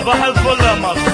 صباح الفل يا مصر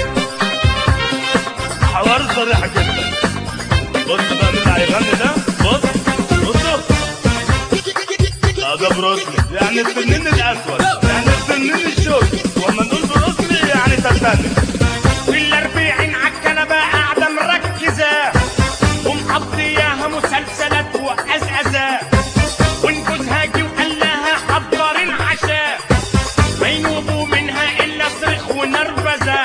حوار صريح جدا بص بقى مين اللي هيغني ده بص بصوا اه ده بروسلي يعني التنين الاسود يعني التنين الشوك وما نقول بروسلي يعني تتنن في الاربعين عالكنبة قاعدة مركزة ومقضياها مسلسلات وأزأزة وإن جوزها جه وقال لها حضر العشاء ما ينوبوا منها إلا صريخ ونرفزة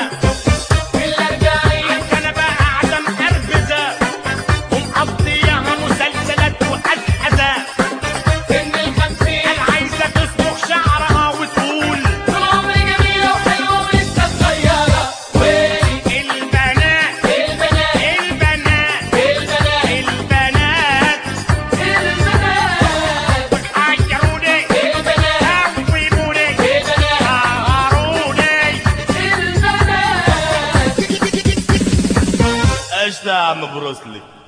عالكنبة قاعدة مقربزة ومقضياها مسلسلات وأزأزة قال عايزة تصبغ شعرها وتقول البنات البنات البنات عيروني حبيبوني قهروني قشطة يا عم بروسلي